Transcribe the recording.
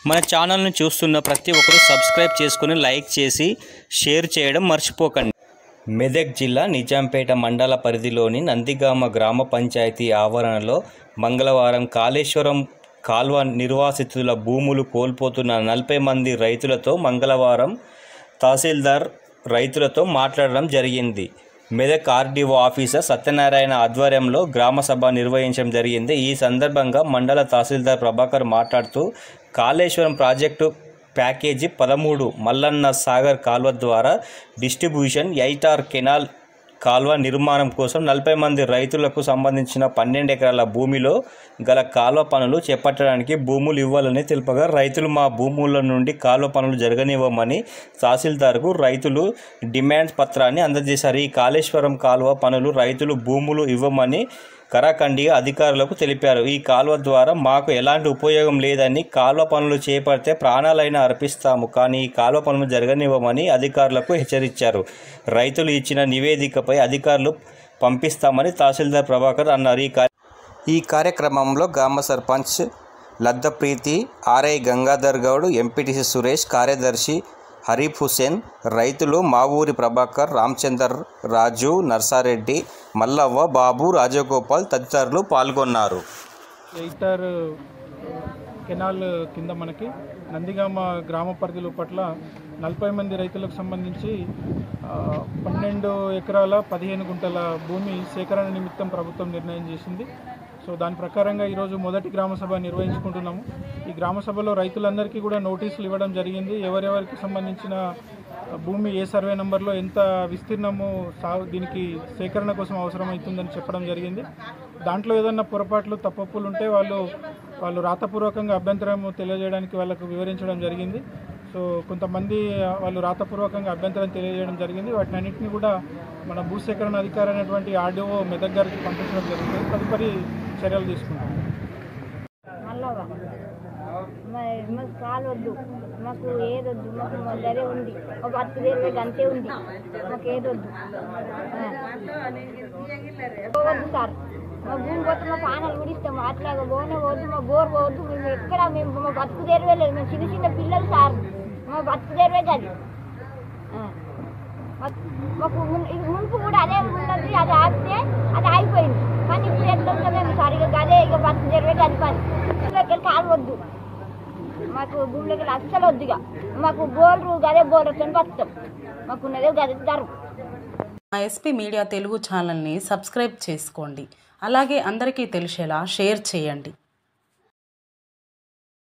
మన ఛానల్ని చూస్తున్న ప్రతి ఒక్కరూ సబ్స్క్రైబ్ చేసుకుని లైక్ చేసి షేర్ చేయడం మర్చిపోకండి మెదక్ జిల్లా నిజాంపేట మండల పరిధిలోని నందిగామ గ్రామ పంచాయతీ ఆవరణలో మంగళవారం కాళేశ్వరం కాల్వ నిర్వాసితుల భూములు కోల్పోతున్న నలభై మంది రైతులతో మంగళవారం తహసీల్దార్ రైతులతో మాట్లాడడం జరిగింది మెదక్ ఆర్డీఓ ఆఫీసర్ సత్యనారాయణ ఆధ్వర్యంలో గ్రామ సభ నిర్వహించడం జరిగింది ఈ సందర్భంగా మండల తహసీల్దార్ ప్రభాకర్ మాట్లాడుతూ కాళేశ్వరం ప్రాజెక్టు ప్యాకేజీ పదమూడు మల్లన్న సాగర్ కాల్వ ద్వారా డిస్ట్రిబ్యూషన్ ఎయిటార్ కెనాల్ కాల్వ నిర్మాణం కోసం నలభై మంది రైతులకు సంబంధించిన పన్నెండు ఎకరాల భూమిలో గల కాల్వ పనులు చేపట్టడానికి భూములు ఇవ్వాలని తెలుపగా రైతులు మా భూముల నుండి కాల్వ పనులు జరగనివ్వమని తహసీల్దార్కు రైతులు డిమాండ్ పత్రాన్ని అందజేశారు ఈ కాళేశ్వరం కాల్వ పనులు రైతులు భూములు ఇవ్వమని కరాఖండిగా అధికారులకు తెలిపారు ఈ కాల్వ ద్వారా మాకు ఎలాంటి ఉపయోగం లేదని కాల్వ పనులు చేపడితే ప్రాణాలైనా అర్పిస్తాము కానీ ఈ కాల్వ పనులు జరగనివ్వమని అధికారులకు హెచ్చరించారు రైతులు ఇచ్చిన నివేదికపై అధికారులు పంపిస్తామని తహసీల్దార్ ప్రభాకర్ అన్నారు ఈ కార్య- ఈ కార్యక్రమంలో గ్రామ సర్పంచ్ లద్దప్రీతి ఆర్ఐ గంగాధర్ గౌడ్ ఎంపీటీసీ సురేష్ కార్యదర్శి హరీఫ్ హుసేన్ రైతులు మా ఊరి ప్రభాకర్ రామచందర్ రాజు నర్సారెడ్డి మల్లవ్వ బాబు రాజగోపాల్ తదితరులు పాల్గొన్నారు ఎయిటర్ కెనాల్ కింద మనకి నందిగామ గ్రామ పరిధిలో పట్ల నలభై మంది రైతులకు సంబంధించి ఆ, పన్నెండు ఎకరాల పదిహేను గుంటల భూమి సేకరణ నిమిత్తం ప్రభుత్వం నిర్ణయం చేసింది సో దాని ప్రకారంగా ఈరోజు మొదటి గ్రామ సభ నిర్వహించుకుంటున్నాము ఈ గ్రామ సభలో రైతులందరికీ కూడా నోటీసులు ఇవ్వడం జరిగింది ఎవరెవరికి సంబంధించిన భూమి ఏ సర్వే నెంబర్లో ఎంత విస్తీర్ణము సాగు దీనికి సేకరణ కోసం అవసరమవుతుందని చెప్పడం జరిగింది దాంట్లో ఏదన్నా పొరపాట్లు తప్పప్పులు ఉంటే వాళ్ళు వాళ్ళు రాతపూర్వకంగా అభ్యంతరం తెలియజేయడానికి వాళ్ళకు వివరించడం జరిగింది సో కొంతమంది వాళ్ళు రాతపూర్వకంగా అభ్యంతరం తెలియజేయడం జరిగింది వాటిని అన్నింటినీ కూడా మన భూసేకరణ అధికారి అయినటువంటి ఆర్డీఓ మెదక్ గారికి పంపించడం జరుగుతుంది తదుపరి చర్యలు తీసుకుంటాం నల్లవా మరి మాకు కాలు వద్దు మాకు ఏదొద్దు మాకు మా ధరే ఉంది ఒక పత్తు వేలు అంతే ఉంది మాకు ఏదొద్దు ఆ. వద్దు సార్ మా భూమి పోతే మా పానాలు ఉడిస్తాం అట్లాగా పోనే వద్దు మా బోర్ పోవద్దు మేము ఎక్కడ మేము మా బతుకు తెరవే లేదు మేము చిన్న చిన్న పిల్లలు సార్ మా బతుకు తెరవే కాదు ఆ. మాకు మాకు మున్- ఇది మునుపు కూడా అదే ఉన్నది అది ఆపితే అది ఆగిపోయింది కానీ ఇప్పుడు ఎట్లా ఉందో మేము సరిగా అదే ఇక బతుకు తెరవే కాదు పని భూమిలోకి కాలు వద్దు మాకు భూమిలోకి అస్సలు వద్దు ఇక మాకు బోర్లు గదే బోర్లు వచ్చని బతుకుతాం మాకు ఉన్నదే గదే ధరం మా ఎస్పీ మీడియా తెలుగు ఛానల్ని సబ్స్క్రైబ్ చేసుకోండి అలాగే అందరికీ తెలిసేలా షేర్ చేయండి